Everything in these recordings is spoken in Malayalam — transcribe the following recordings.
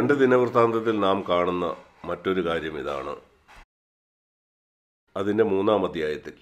രണ്ട് ദിനവൃത്താന്തത്തിൽ നാം കാണുന്ന മറ്റൊരു കാര്യം ഇതാണ് അതിൻ്റെ മൂന്നാം അധ്യായത്തിൽ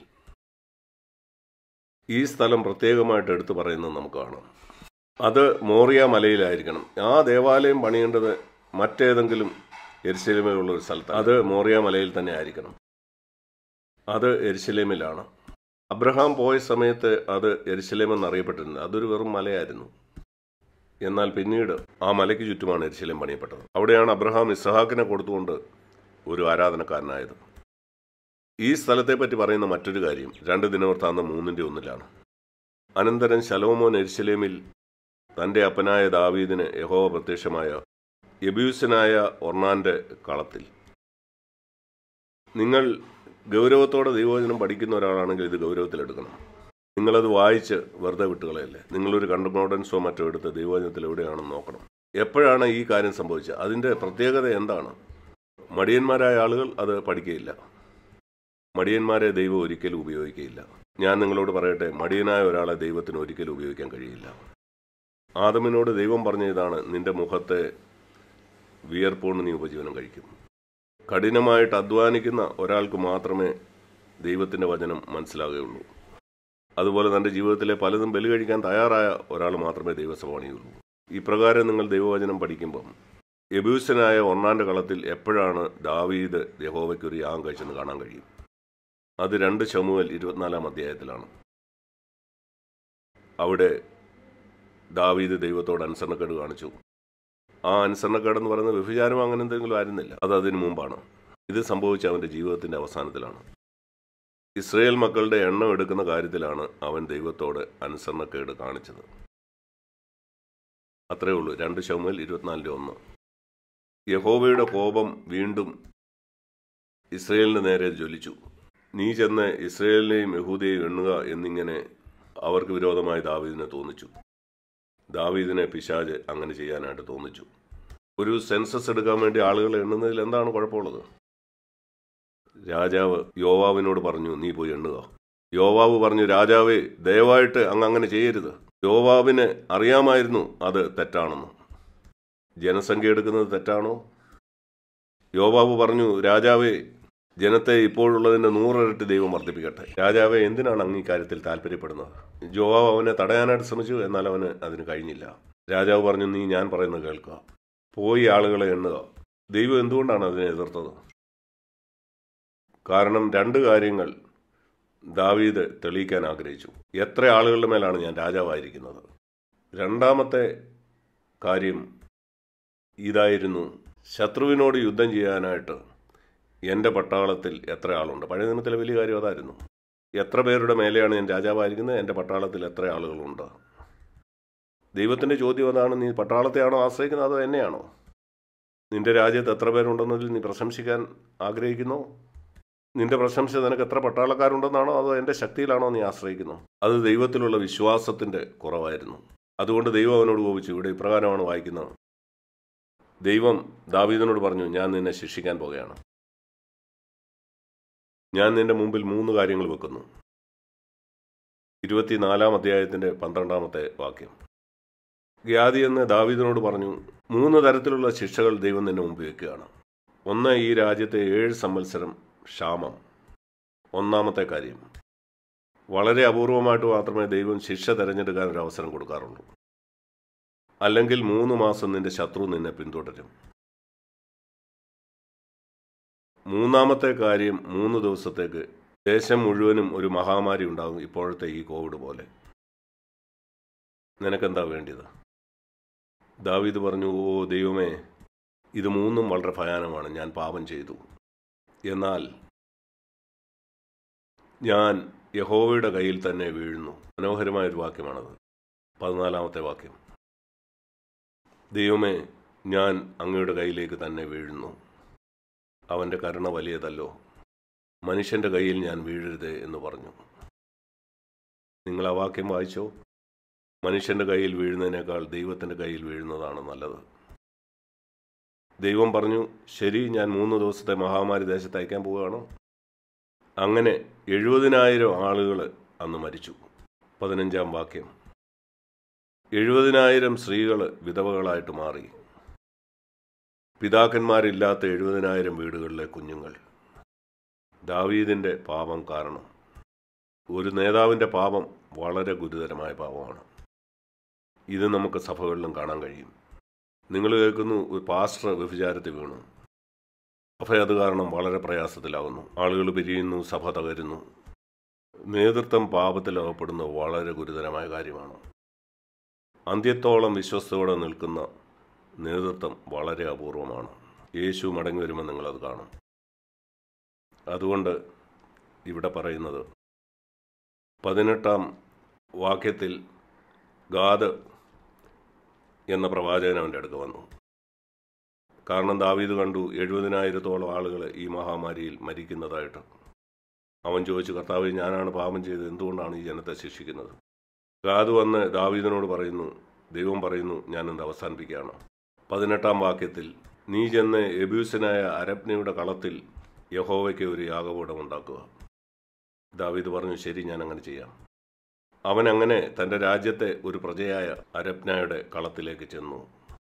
ഈ സ്ഥലം പ്രത്യേകമായിട്ട് എടുത്തു പറയുന്നത് നമുക്ക് കാണാം അത് മോറിയ മലയിലായിരിക്കണം ആ ദേവാലയം പണിയേണ്ടത് മറ്റേതെങ്കിലും എരിശിലേമിലുള്ള ഒരു സ്ഥലത്ത് അത് മോറിയ മലയിൽ തന്നെ ആയിരിക്കണം അത് എരിശിലേമിലാണ് അബ്രഹാം പോയ സമയത്ത് അത് എരിശിലേം എന്നറിയപ്പെട്ടിരുന്നത് അതൊരു വെറും മലയായിരുന്നു എന്നാൽ പിന്നീട് ആ മലയ്ക്ക് ചുറ്റുമാണ് എരിശിലേം പണിയപ്പെട്ടത് അവിടെയാണ് അബ്രഹാം ഇസ്ഹാക്കിനെ കൊടുത്തുകൊണ്ട് ഒരു ആരാധനക്കാരനായത് ഈ സ്ഥലത്തെപ്പറ്റി പറയുന്ന മറ്റൊരു കാര്യം രണ്ട് ദിനവൃത്താന്തം മൂന്നിൻ്റെ ഒന്നിലാണ് അനന്തരം ശലോമോൻ എരിശിലേമിൽ തൻ്റെ അപ്പനായ ദാവീദിന് യഹോവ പ്രത്യക്ഷമായ യബൂസനായ ഒർണാന്റെ കളത്തിൽ നിങ്ങൾ ഗൗരവത്തോടെ ദൈവവചനം പഠിക്കുന്ന ഒരാളാണെങ്കിൽ ഇത് ഗൗരവത്തിലെടുക്കണം നിങ്ങളത് വായിച്ച് വെറുതെ വിട്ടുകളയല്ലേ നിങ്ങളൊരു കണ്ടമോഡൻസോ മറ്റോ എടുത്ത് ദൈവവചനത്തിൽ എവിടെയാണെന്ന് നോക്കണം എപ്പോഴാണ് ഈ കാര്യം സംഭവിച്ചത് അതിൻ്റെ പ്രത്യേകത എന്താണ് മടിയന്മാരായ ആളുകൾ അത് പഠിക്കുകയില്ല മടിയന്മാരെ ദൈവം ഒരിക്കലും ഉപയോഗിക്കുകയില്ല ഞാൻ നിങ്ങളോട് പറയട്ടെ മടിയനായ ഒരാളെ ദൈവത്തിന് ഒരിക്കലും ഉപയോഗിക്കാൻ കഴിയില്ല ആദമിനോട് ദൈവം പറഞ്ഞ ഇതാണ് നിന്റെ മുഖത്തെ വിയർപ്പുകൊണ്ട് നീ ഉപജീവനം കഴിക്കും കഠിനമായിട്ട് അധ്വാനിക്കുന്ന ഒരാൾക്ക് മാത്രമേ ദൈവത്തിൻ്റെ വചനം മനസ്സിലാകുകയുള്ളൂ അതുപോലെ തൻ്റെ ജീവിതത്തിലെ പലതും ബലി കഴിക്കാൻ തയ്യാറായ ഒരാൾ മാത്രമേ ദൈവസവാണിയുള്ളൂ ഇപ്രകാരം നിങ്ങൾ ദൈവവചനം പഠിക്കുമ്പം എബൂസനായ ഒന്നാൻ്റെ കളത്തിൽ എപ്പോഴാണ് ദാവീദ് യഹോവയ്ക്ക് ഒരു യാഗം കഴിച്ചെന്ന് കാണാൻ കഴിയും അത് രണ്ട് ശമുവൽ ഇരുപത്തിനാലാം അധ്യായത്തിലാണ് അവിടെ ദാവീദ് ദൈവത്തോട് അനുസരണക്കേട് കാണിച്ചു ആ അനുസരണക്കേടെന്ന് പറയുന്നത് വ്യഭിചാരം അങ്ങനെ എന്തെങ്കിലും ആയിരുന്നില്ല അത് അതിനു മുമ്പാണ് ഇത് സംഭവിച്ച അവൻ്റെ ജീവിതത്തിൻ്റെ അവസാനത്തിലാണ് ഇസ്രയേൽ മക്കളുടെ എണ്ണം എടുക്കുന്ന കാര്യത്തിലാണ് അവൻ ദൈവത്തോട് അനുസരണക്കേട് കാണിച്ചത് അത്രയേ ഉള്ളൂ രണ്ട് ശമുവൽ ഇരുപത്തിനാലിൻ്റെ ഒന്ന് യഹോവയുടെ കോപം വീണ്ടും ഇസ്രയേലിന് നേരെ ജ്വലിച്ചു നീ ചെന്ന് ഇസ്രയേലിനെയും യഹൂദയെയും എണ്ണുക എന്നിങ്ങനെ അവർക്ക് വിരോധമായി ദാവീദിനെ തോന്നിച്ചു ദാവീദിനെ പിശാജ് അങ്ങനെ ചെയ്യാനായിട്ട് തോന്നിച്ചു ഒരു സെൻസസ് എടുക്കാൻ വേണ്ടി ആളുകളെ എണ്ണുന്നതിൽ എന്താണ് കുഴപ്പമുള്ളത് രാജാവ് യോവാവിനോട് പറഞ്ഞു നീ പോയി എണ്ണുക യോവാവ് പറഞ്ഞു രാജാവേ ദയവായിട്ട് അങ്ങ് അങ്ങനെ ചെയ്യരുത് യോവാവിന് അറിയാമായിരുന്നു അത് തെറ്റാണെന്ന് ജനസംഖ്യ എടുക്കുന്നത് തെറ്റാണോ യോവാവ് പറഞ്ഞു രാജാവേ ജനത്തെ ഇപ്പോഴുള്ളതിന്റെ നൂറിരട്ടി ദൈവം വർദ്ധിപ്പിക്കട്ടെ രാജാവെ എന്തിനാണ് അങ്ങ് ഈ കാര്യത്തിൽ താല്പര്യപ്പെടുന്നത് ജോവാവ് അവനെ തടയാനായിട്ട് ശ്രമിച്ചു എന്നാൽ അവന് അതിന് കഴിഞ്ഞില്ല രാജാവ് പറഞ്ഞു നീ ഞാൻ പറയുന്നത് കേൾക്കുക പോയി ആളുകളെ എണ്ണുക ദൈവം എന്തുകൊണ്ടാണ് അതിനെ എതിർത്തത് കാരണം രണ്ട് കാര്യങ്ങൾ ദാവീദ് തെളിയിക്കാൻ ആഗ്രഹിച്ചു എത്ര ആളുകളുടെ മേലാണ് ഞാൻ രാജാവായിരിക്കുന്നത് രണ്ടാമത്തെ കാര്യം ഇതായിരുന്നു ശത്രുവിനോട് യുദ്ധം ചെയ്യാനായിട്ട് എൻ്റെ പട്ടാളത്തിൽ എത്ര ആളുണ്ട് പഴയ നിയമത്തിലെ വലിയ കാര്യം അതായിരുന്നു എത്ര പേരുടെ മേലെയാണ് ഞാൻ രാജാവായിരിക്കുന്നത് എൻ്റെ പട്ടാളത്തിൽ എത്ര ആളുകളുണ്ട് ദൈവത്തിൻ്റെ ചോദ്യം അതാണ് നീ പട്ടാളത്തെയാണോ ആശ്രയിക്കുന്നത് അതോ എന്നെയാണോ നിന്റെ രാജ്യത്ത് എത്ര പേരുണ്ടെന്നതിൽ നീ പ്രശംസിക്കാൻ ആഗ്രഹിക്കുന്നു നിന്റെ പ്രശംസ നിനക്ക് എത്ര പട്ടാളക്കാരുണ്ടെന്നാണോ അതോ എൻ്റെ ശക്തിയിലാണോ നീ ആശ്രയിക്കുന്നു അത് ദൈവത്തിലുള്ള വിശ്വാസത്തിൻ്റെ കുറവായിരുന്നു അതുകൊണ്ട് ദൈവം അവനോട് കോപിച്ചു ഇവിടെ ഇപ്രകാരമാണ് വായിക്കുന്നത് ദൈവം ദാവീദിനോട് പറഞ്ഞു ഞാൻ നിന്നെ ശിക്ഷിക്കാൻ പോകുകയാണ് ഞാൻ നിന്റെ മുമ്പിൽ മൂന്ന് കാര്യങ്ങൾ വെക്കുന്നു ഇരുപത്തിനാലാം അധ്യായത്തിന്റെ പന്ത്രണ്ടാമത്തെ വാക്യം ഗ്യാദി എന്ന് ദാവീദിനോട് പറഞ്ഞു മൂന്ന് തരത്തിലുള്ള ശിക്ഷകൾ ദൈവം നിന്നെ മുമ്പ് വെക്കുകയാണ് ഒന്ന് ഈ രാജ്യത്തെ ഏഴ് സംവത്സരം ക്ഷാമം ഒന്നാമത്തെ കാര്യം വളരെ അപൂർവമായിട്ട് മാത്രമേ ദൈവം ശിക്ഷ തിരഞ്ഞെടുക്കാൻ ഒരു അവസരം കൊടുക്കാറുള്ളൂ അല്ലെങ്കിൽ മൂന്ന് മാസം നിന്റെ ശത്രു നിന്നെ പിന്തുടരും മൂന്നാമത്തെ കാര്യം മൂന്ന് ദിവസത്തേക്ക് ദേശം മുഴുവനും ഒരു മഹാമാരി ഉണ്ടാകും ഇപ്പോഴത്തെ ഈ കോവിഡ് പോലെ നിനക്കെന്താ വേണ്ടിയത് ദാവീദ് പറഞ്ഞു ഓ ദൈവമേ ഇത് മൂന്നും വളരെ ഭയാനമാണ് ഞാൻ പാപം ചെയ്തു എന്നാൽ ഞാൻ യഹോവയുടെ കയ്യിൽ തന്നെ വീഴുന്നു മനോഹരമായൊരു വാക്യമാണത് പതിനാലാമത്തെ വാക്യം ദൈവമേ ഞാൻ അങ്ങയുടെ കയ്യിലേക്ക് തന്നെ വീഴുന്നു അവൻ്റെ കരുണ വലിയതല്ലോ മനുഷ്യൻ്റെ കയ്യിൽ ഞാൻ വീഴരുത് എന്ന് പറഞ്ഞു നിങ്ങൾ ആ വാക്യം വായിച്ചോ മനുഷ്യൻ്റെ കയ്യിൽ വീഴുന്നതിനേക്കാൾ ദൈവത്തിൻ്റെ കയ്യിൽ വീഴുന്നതാണ് നല്ലത് ദൈവം പറഞ്ഞു ശരി ഞാൻ മൂന്ന് ദിവസത്തെ മഹാമാരി ദേശത്ത് അയക്കാൻ പോവുകയാണ് അങ്ങനെ എഴുപതിനായിരം ആളുകൾ അന്ന് മരിച്ചു പതിനഞ്ചാം വാക്യം എഴുപതിനായിരം സ്ത്രീകൾ വിധവകളായിട്ട് മാറി പിതാക്കന്മാരില്ലാത്ത എഴുപതിനായിരം വീടുകളിലെ കുഞ്ഞുങ്ങൾ ദാവീദിൻ്റെ പാപം കാരണം ഒരു നേതാവിൻ്റെ പാപം വളരെ ഗുരുതരമായ പാപമാണ് ഇത് നമുക്ക് സഭകളിലും കാണാൻ കഴിയും നിങ്ങൾ കേൾക്കുന്നു ഒരു പാസ്റ്റർ വ്യഭിചാരത്തിൽ വീണു സഭ അത് കാരണം വളരെ പ്രയാസത്തിലാകുന്നു ആളുകൾ പിരിയുന്നു സഭ തകരുന്നു നേതൃത്വം പാപത്തിൽ അകപ്പെടുന്നത് വളരെ ഗുരുതരമായ കാര്യമാണ് അന്ത്യത്തോളം വിശ്വസ്തയോടെ നിൽക്കുന്ന നേതൃത്വം വളരെ അപൂർവമാണ് യേശു മടങ്ങി വരുമ്പോൾ നിങ്ങളത് കാണും അതുകൊണ്ട് ഇവിടെ പറയുന്നത് പതിനെട്ടാം വാക്യത്തിൽ ഗാദ് എന്ന പ്രവാചകൻ അവൻ്റെ അടുക്ക് വന്നു കാരണം ദാവീദ് കണ്ടു എഴുപതിനായിരത്തോളം ആളുകൾ ഈ മഹാമാരിയിൽ മരിക്കുന്നതായിട്ട് അവൻ ചോദിച്ചു കർത്താവ് ഞാനാണ് പാപം ചെയ്തത് എന്തുകൊണ്ടാണ് ഈ ജനത്തെ ശിക്ഷിക്കുന്നത് ഗാദ് വന്ന് ദാവീദിനോട് പറയുന്നു ദൈവം പറയുന്നു ഞാൻ എന്ത് അവസാനിപ്പിക്കുകയാണ് പതിനെട്ടാം വാക്യത്തിൽ നീ ചെന്ന് എബ്യൂസനായ അരപ്നയുടെ കളത്തിൽ യഹോവയ്ക്ക് ഒരു യാഗകൂടം ഉണ്ടാക്കുക ദാവീദ് പറഞ്ഞു ശരി ഞാൻ അങ്ങനെ ചെയ്യാം അവൻ അങ്ങനെ തൻ്റെ രാജ്യത്തെ ഒരു പ്രജയായ അരപ്നയുടെ കളത്തിലേക്ക് ചെന്നു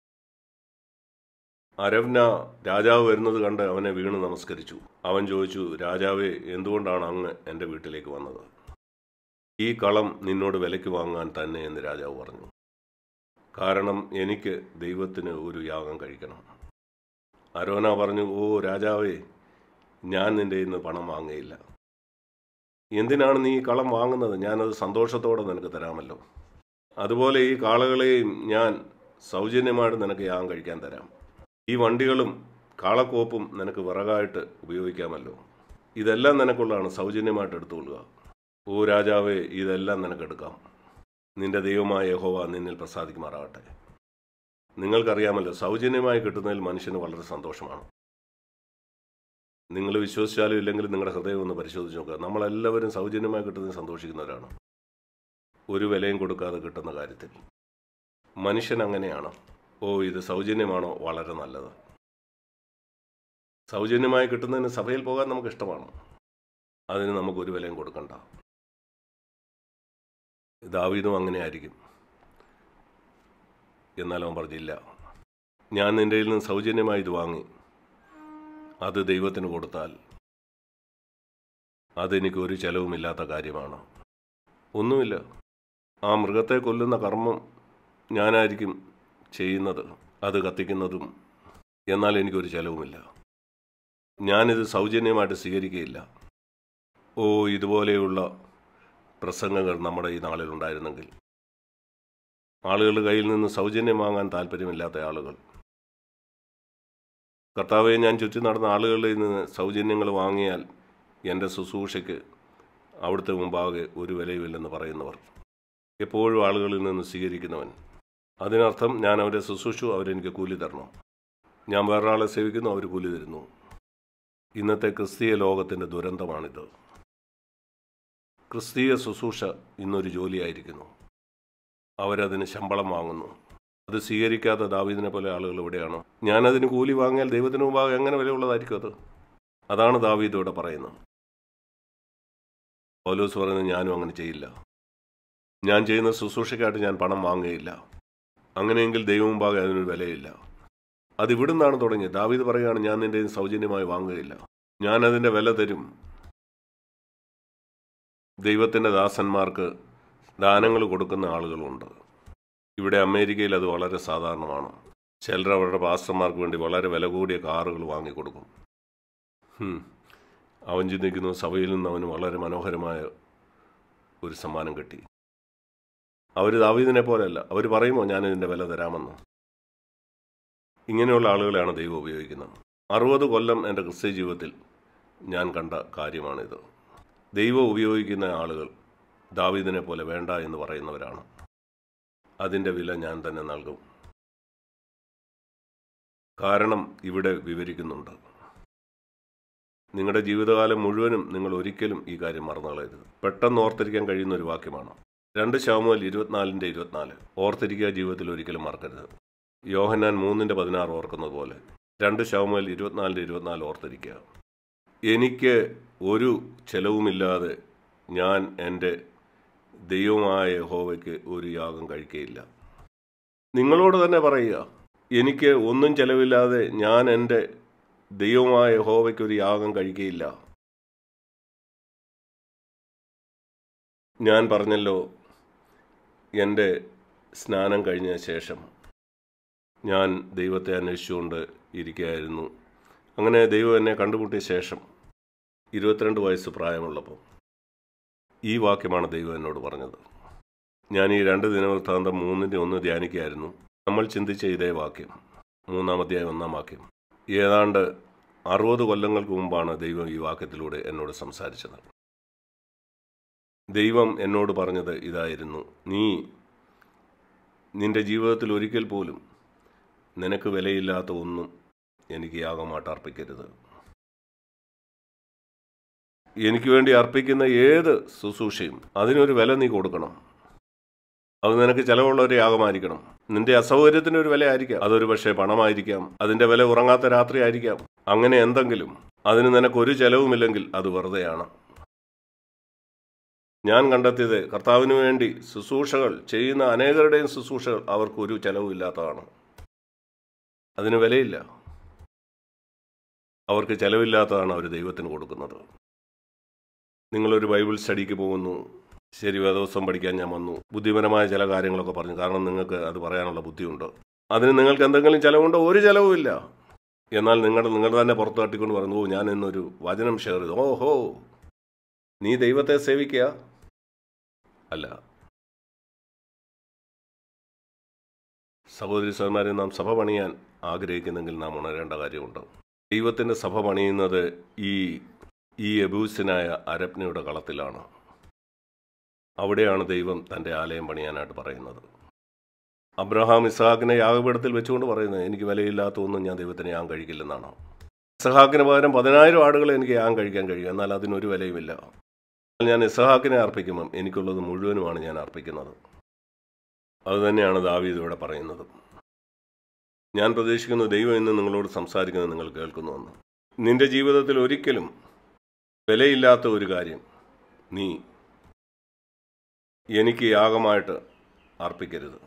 അരവ്ന രാജാവ് വരുന്നത് കണ്ട് അവനെ വീണ് നമസ്കരിച്ചു അവൻ ചോദിച്ചു രാജാവേ എന്തുകൊണ്ടാണ് അങ്ങ് എൻ്റെ വീട്ടിലേക്ക് വന്നത് ഈ കളം നിന്നോട് വിലയ്ക്ക് വാങ്ങാൻ തന്നെ എന്ന് രാജാവ് പറഞ്ഞു കാരണം എനിക്ക് ദൈവത്തിന് ഒരു യാഗം കഴിക്കണം അരോന പറഞ്ഞു ഓ രാജാവേ ഞാൻ നിൻ്റെ ഇന്ന് പണം വാങ്ങയില്ല എന്തിനാണ് നീ ഈ കളം വാങ്ങുന്നത് ഞാനത് സന്തോഷത്തോടെ നിനക്ക് തരാമല്ലോ അതുപോലെ ഈ കാളകളെയും ഞാൻ സൗജന്യമായിട്ട് നിനക്ക് യാഗം കഴിക്കാൻ തരാം ഈ വണ്ടികളും കാളക്കോപ്പും നിനക്ക് വിറകായിട്ട് ഉപയോഗിക്കാമല്ലോ ഇതെല്ലാം നിനക്കുള്ളതാണ് സൗജന്യമായിട്ട് എടുത്തുകൊള്ളുക ഓ രാജാവേ ഇതെല്ലാം നിനക്കെടുക്കാം നിന്റെ ദൈവമായ യഹോവ നിന്നിൽ പ്രസാദിക്കുമാറാകട്ടെ നിങ്ങൾക്കറിയാമല്ലോ സൗജന്യമായി കിട്ടുന്നതിൽ മനുഷ്യന് വളരെ സന്തോഷമാണ് നിങ്ങൾ വിശ്വസിച്ചാലും ഇല്ലെങ്കിലും നിങ്ങളുടെ ഹൃദയം ഒന്ന് പരിശോധിച്ച് നോക്കുക നമ്മളെല്ലാവരും സൗജന്യമായി കിട്ടുന്നതിൽ സന്തോഷിക്കുന്നവരാണ് ഒരു വിലയും കൊടുക്കാതെ കിട്ടുന്ന കാര്യത്തിൽ മനുഷ്യൻ അങ്ങനെയാണ് ഓ ഇത് സൗജന്യമാണോ വളരെ നല്ലത് സൗജന്യമായി കിട്ടുന്നതിന് സഭയിൽ പോകാൻ നമുക്ക് ഇഷ്ടമാണ് അതിന് നമുക്ക് ഒരു വിലയും കൊടുക്കണ്ട ദാവീദും അങ്ങനെ ആയിരിക്കും എന്നാൽ അവൻ പറഞ്ഞില്ല ഞാൻ നിൻ്റെ കയ്യിൽ നിന്ന് സൗജന്യമായി ഇത് വാങ്ങി അത് ദൈവത്തിന് കൊടുത്താൽ അതെനിക്ക് ഒരു ചെലവുമില്ലാത്ത കാര്യമാണ് ഒന്നുമില്ല ആ മൃഗത്തെ കൊല്ലുന്ന കർമ്മം ഞാനായിരിക്കും ചെയ്യുന്നത് അത് കത്തിക്കുന്നതും എന്നാൽ എനിക്കൊരു ചെലവുമില്ല ഞാനിത് സൗജന്യമായിട്ട് സ്വീകരിക്കുകയില്ല ഓ ഇതുപോലെയുള്ള പ്രസംഗങ്ങൾ നമ്മുടെ ഈ നാളിൽ ഉണ്ടായിരുന്നെങ്കിൽ ആളുകളുടെ കയ്യിൽ നിന്ന് സൗജന്യം വാങ്ങാൻ താല്പര്യമില്ലാത്ത ആളുകൾ കർത്താവെ ഞാൻ ചുറ്റി നടന്ന ആളുകളിൽ നിന്ന് സൗജന്യങ്ങൾ വാങ്ങിയാൽ എൻ്റെ ശുശ്രൂഷയ്ക്ക് അവിടുത്തെ മുമ്പാകെ ഒരു വിലയുമില്ലെന്ന് പറയുന്നവർ എപ്പോഴും ആളുകളിൽ നിന്ന് സ്വീകരിക്കുന്നവൻ അതിനർത്ഥം ഞാൻ അവരെ ശുശ്രൂഷു അവരെനിക്ക് കൂലി തരണം ഞാൻ വേറൊരാളെ സേവിക്കുന്നു അവർ കൂലി തരുന്നു ഇന്നത്തെ ക്രിസ്തീയ ലോകത്തിൻ്റെ ദുരന്തമാണിത് ക്രിസ്തീയ ശുശ്രൂഷ ഇന്നൊരു ജോലിയായിരിക്കുന്നു അവരതിന് ശമ്പളം വാങ്ങുന്നു അത് സ്വീകരിക്കാത്ത ദാവീദിനെ പോലെ ആളുകൾ ഇവിടെയാണ് ഞാനതിന് കൂലി വാങ്ങിയാൽ ദൈവത്തിന് മുമ്പാകെ എങ്ങനെ വിലയുള്ളതായിരിക്കും അത് അതാണ് ദാവീദ് ഇവിടെ പറയുന്നത് പൗലോസ് പറയുന്നത് ഞാനും അങ്ങനെ ചെയ്യില്ല ഞാൻ ചെയ്യുന്ന ശുശ്രൂഷയ്ക്കായിട്ട് ഞാൻ പണം വാങ്ങുകയില്ല അങ്ങനെയെങ്കിൽ ദൈവം മുമ്പാകെ അതിനൊരു വിലയില്ല അത് ഇവിടുന്നാണ് തുടങ്ങിയത് ദാവീദ് പറയുകയാണ് ഞാൻ നിന്റെ സൗജന്യമായി വാങ്ങുകയില്ല ഞാൻ അതിൻ്റെ വില തരും ദൈവത്തിൻ്റെ ദാസന്മാർക്ക് ദാനങ്ങൾ കൊടുക്കുന്ന ആളുകളുണ്ട് ഇവിടെ അമേരിക്കയിൽ അത് വളരെ സാധാരണമാണ് ചിലർ അവരുടെ പാസ്റ്റർമാർക്ക് വേണ്ടി വളരെ വില കൂടിയ കാറുകൾ വാങ്ങിക്കൊടുക്കും ഹും. അവൻ ചിന്തിക്കുന്നു സഭയിൽ നിന്ന് അവന് വളരെ മനോഹരമായ ഒരു സമ്മാനം കിട്ടി അവർ ദാവീദിനെ പോലെയല്ല അവർ പറയുമോ ഞാൻ ഇതിൻ്റെ വില തരാമെന്ന് ഇങ്ങനെയുള്ള ആളുകളെയാണ് ദൈവം ഉപയോഗിക്കുന്നത് അറുപത് കൊല്ലം എൻ്റെ ക്രിസ്ത്യ ജീവിതത്തിൽ ഞാൻ കണ്ട കാര്യമാണിത് ദൈവം ഉപയോഗിക്കുന്ന ആളുകൾ ദാവീദിനെ പോലെ വേണ്ട എന്ന് പറയുന്നവരാണ് അതിൻ്റെ വില ഞാൻ തന്നെ നൽകും കാരണം ഇവിടെ വിവരിക്കുന്നുണ്ട് നിങ്ങളുടെ ജീവിതകാലം മുഴുവനും നിങ്ങൾ ഒരിക്കലും ഈ കാര്യം മറന്നു കളയരുത് പെട്ടെന്ന് ഓർത്തിരിക്കാൻ കഴിയുന്ന ഒരു വാക്യമാണ് രണ്ട് ശവമുതൽ ഇരുപത്തിനാലിൻ്റെ ഇരുപത്തിനാല് ഓർത്തിരിക്കുക ജീവിതത്തിൽ ഒരിക്കലും മറക്കരുത് യോഹന്നാൻ മൂന്നിൻ്റെ പതിനാറ് ഓർക്കുന്നത് പോലെ രണ്ട് ശവമുതൽ ഇരുപത്തിനാലിൻ്റെ ഇരുപത്തിനാല് ഓർത്തിരിക്കുക എനിക്ക് ഒരു ചെലവുമില്ലാതെ ഞാൻ എൻ്റെ ദൈവമായ യഹോവയ്ക്ക് ഒരു യാഗം കഴിക്കുകയില്ല നിങ്ങളോട് തന്നെ പറയുക എനിക്ക് ഒന്നും ചെലവില്ലാതെ ഞാൻ എൻ്റെ ദൈവമായ യഹോവയ്ക്ക് ഒരു യാഗം കഴിക്കുകയില്ല ഞാൻ പറഞ്ഞല്ലോ എൻ്റെ സ്നാനം കഴിഞ്ഞ ശേഷം ഞാൻ ദൈവത്തെ അന്വേഷിച്ചുകൊണ്ട് ഇരിക്കുകയായിരുന്നു അങ്ങനെ ദൈവം എന്നെ കണ്ടുമുട്ടിയ ശേഷം ഇരുപത്തിരണ്ട് വയസ്സ് പ്രായമുള്ളപ്പോൾ ഈ വാക്യമാണ് ദൈവം എന്നോട് പറഞ്ഞത് ഞാൻ ഈ രണ്ട് ദിനവൃത്താന്തം മൂന്നിൻ്റെ ഒന്ന് ധ്യാനിക്കുകയായിരുന്നു നമ്മൾ ചിന്തിച്ച ഇതേ വാക്യം മൂന്നാം അധ്യായം ഒന്നാം വാക്യം ഏതാണ്ട് അറുപത് കൊല്ലങ്ങൾക്ക് മുമ്പാണ് ദൈവം ഈ വാക്യത്തിലൂടെ എന്നോട് സംസാരിച്ചത് ദൈവം എന്നോട് പറഞ്ഞത് ഇതായിരുന്നു നീ നിന്റെ ജീവിതത്തിൽ ഒരിക്കൽ പോലും നിനക്ക് വിലയില്ലാത്ത ഒന്നും എനിക്ക് യാഗമായിട്ട് അർപ്പിക്കരുത് എനിക്ക് വേണ്ടി അർപ്പിക്കുന്ന ഏത് ശുശ്രൂഷയും അതിനൊരു വില നീ കൊടുക്കണം അത് നിനക്ക് ചിലവുള്ള ഒരു യാഗമായിരിക്കണം നിന്റെ അസൗകര്യത്തിന് ഒരു വില ആയിരിക്കാം അതൊരു പക്ഷേ പണമായിരിക്കാം അതിന്റെ വില ഉറങ്ങാത്ത രാത്രി ആയിരിക്കാം അങ്ങനെ എന്തെങ്കിലും അതിന് നിനക്ക് ഒരു ചെലവുമില്ലെങ്കിൽ അത് വെറുതെയാണ് ഞാൻ കണ്ടെത്തിയത് കർത്താവിന് വേണ്ടി ശുശ്രൂഷകൾ ചെയ്യുന്ന അനേകരുടെയും ശുശ്രൂഷകൾ അവർക്ക് ഒരു ചെലവുമില്ലാത്തതാണ് അതിന് വിലയില്ല അവർക്ക് ചെലവില്ലാത്തതാണ് അവർ ദൈവത്തിന് കൊടുക്കുന്നത് നിങ്ങളൊരു ബൈബിൾ സ്റ്റഡിക്ക് പോകുന്നു ശരി വേദോത്സവം പഠിക്കാൻ ഞാൻ വന്നു ബുദ്ധിപരമായ ചില കാര്യങ്ങളൊക്കെ പറഞ്ഞു കാരണം നിങ്ങൾക്ക് അത് പറയാനുള്ള ബുദ്ധിയുണ്ട് അതിന് നിങ്ങൾക്ക് എന്തെങ്കിലും ചിലവുണ്ടോ ഒരു ചിലവുമില്ല എന്നാൽ നിങ്ങളുടെ നിങ്ങൾ തന്നെ പുറത്തു തട്ടിക്കൊണ്ട് പറഞ്ഞു ഓ ഞാൻ ഇന്നൊരു വചനം ഷെയർ ചെയ്തു ഓഹോ നീ ദൈവത്തെ സേവിക്കുക അല്ല സഹോദരി സഹോദരന്മാരെ നാം സഭ പണിയാൻ ആഗ്രഹിക്കുന്നെങ്കിൽ നാം ഉണരേണ്ട കാര്യമുണ്ട് ദൈവത്തിൻ്റെ സഭ പണിയുന്നത് ഈ ഈ എബൂസിനായ അരപ്നയുടെ കളത്തിലാണ് അവിടെയാണ് ദൈവം തൻ്റെ ആലയം പണിയാനായിട്ട് പറയുന്നത് അബ്രഹാം ഇസഹാക്കിനെ യാഗപീഠത്തിൽ വെച്ചുകൊണ്ട് പറയുന്നത് എനിക്ക് വിലയില്ലാത്ത ഒന്നും ഞാൻ ദൈവത്തിന് യാഗം കഴിക്കില്ലെന്നാണ് ഇസഹാക്കിന് പകരം പതിനായിരം ആടുകളെ എനിക്ക് യാഗം കഴിക്കാൻ കഴിയും എന്നാൽ അതിനൊരു വിലയുമില്ല ഞാൻ ഇസഹാക്കിനെ അർപ്പിക്കുമ്പം എനിക്കുള്ളത് മുഴുവനുമാണ് ഞാൻ അർപ്പിക്കുന്നത് അതുതന്നെയാണ് ദാവീദ് ഇവിടെ പറയുന്നത് ഞാൻ പ്രതീക്ഷിക്കുന്നു ദൈവം ഇന്ന് നിങ്ങളോട് സംസാരിക്കുന്നത് നിങ്ങൾ കേൾക്കുന്നുവെന്ന് നിന്റെ ജീവിതത്തിൽ ഒരിക്കലും വിലയില്ലാത്ത ഒരു കാര്യം നീ എനിക്ക് യാഗമായിട്ട് അർപ്പിക്കരുത്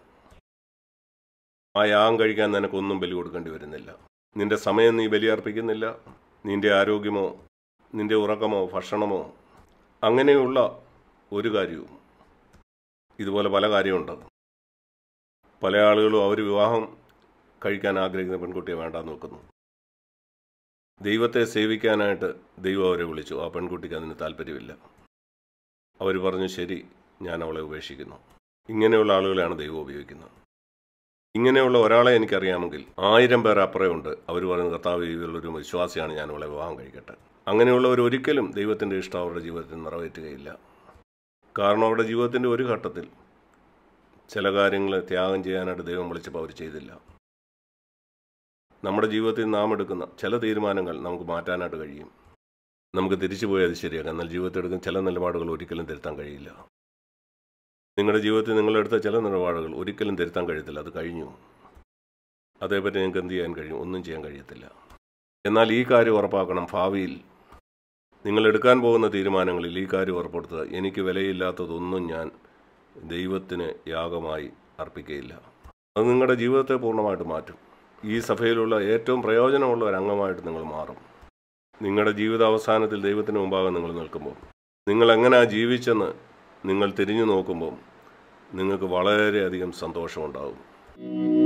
ആ യാഗം കഴിക്കാൻ നിനക്കൊന്നും ബലി കൊടുക്കേണ്ടി വരുന്നില്ല നിന്റെ സമയം നീ ബലി അർപ്പിക്കുന്നില്ല നിന്റെ ആരോഗ്യമോ നിന്റെ ഉറക്കമോ ഭക്ഷണമോ അങ്ങനെയുള്ള ഒരു കാര്യവും ഇതുപോലെ പല കാര്യമുണ്ട് പല ആളുകളും അവർ വിവാഹം കഴിക്കാൻ ആഗ്രഹിക്കുന്ന പെൺകുട്ടിയെ വേണ്ടാന്ന് വെക്കുന്നു ദൈവത്തെ സേവിക്കാനായിട്ട് ദൈവം അവരെ വിളിച്ചു ആ പെൺകുട്ടിക്ക് അതിന് താല്പര്യമില്ല അവർ പറഞ്ഞു ശരി ഞാൻ അവളെ ഉപേക്ഷിക്കുന്നു ഇങ്ങനെയുള്ള ആളുകളെയാണ് ദൈവം ഉപയോഗിക്കുന്നത് ഇങ്ങനെയുള്ള ഒരാളെ എനിക്കറിയാമെങ്കിൽ ആയിരം പേർ അപ്പുറമുണ്ട് അവർ പറയുന്ന കർത്താവ് ഒരു വിശ്വാസിയാണ് ഞാൻ അവളെ വിവാഹം കഴിക്കട്ടെ അങ്ങനെയുള്ളവർ ഒരിക്കലും ദൈവത്തിൻ്റെ ഇഷ്ടം അവരുടെ ജീവിതത്തിൽ നിറവേറ്റുകയില്ല കാരണം അവരുടെ ജീവിതത്തിൻ്റെ ഒരു ഘട്ടത്തിൽ ചില കാര്യങ്ങൾ ത്യാഗം ചെയ്യാനായിട്ട് ദൈവം വിളിച്ചപ്പോൾ അവർ ചെയ്തില്ല നമ്മുടെ ജീവിതത്തിൽ നാം എടുക്കുന്ന ചില തീരുമാനങ്ങൾ നമുക്ക് മാറ്റാനായിട്ട് കഴിയും നമുക്ക് തിരിച്ചു പോയി അത് ശരിയാക്കാം എന്നാൽ ജീവിതത്തിൽ എടുക്കുന്ന ചില നിലപാടുകൾ ഒരിക്കലും തിരുത്താൻ കഴിയില്ല നിങ്ങളുടെ ജീവിതത്തിൽ നിങ്ങളെടുത്ത ചില നിലപാടുകൾ ഒരിക്കലും തിരുത്താൻ കഴിയത്തില്ല അത് കഴിഞ്ഞു അതേപറ്റി നിങ്ങൾക്ക് എന്ത് ചെയ്യാൻ കഴിയും ഒന്നും ചെയ്യാൻ കഴിയത്തില്ല എന്നാൽ ഈ കാര്യം ഉറപ്പാക്കണം ഭാവിയിൽ നിങ്ങൾ എടുക്കാൻ പോകുന്ന തീരുമാനങ്ങളിൽ ഈ കാര്യം ഉറപ്പെടുത്തുക എനിക്ക് വിലയില്ലാത്തതൊന്നും ഞാൻ ദൈവത്തിന് യാഗമായി അർപ്പിക്കുകയില്ല അത് നിങ്ങളുടെ ജീവിതത്തെ പൂർണ്ണമായിട്ട് മാറ്റും ഈ സഭയിലുള്ള ഏറ്റവും പ്രയോജനമുള്ള ഒരു അംഗമായിട്ട് നിങ്ങൾ മാറും നിങ്ങളുടെ ജീവിത അവസാനത്തിൽ ദൈവത്തിന് മുമ്പാകെ നിങ്ങൾ നിൽക്കുമ്പോൾ നിങ്ങൾ എങ്ങനെയാ ജീവിച്ചെന്ന് നിങ്ങൾ തിരിഞ്ഞു നോക്കുമ്പോൾ നിങ്ങൾക്ക് വളരെയധികം സന്തോഷമുണ്ടാകും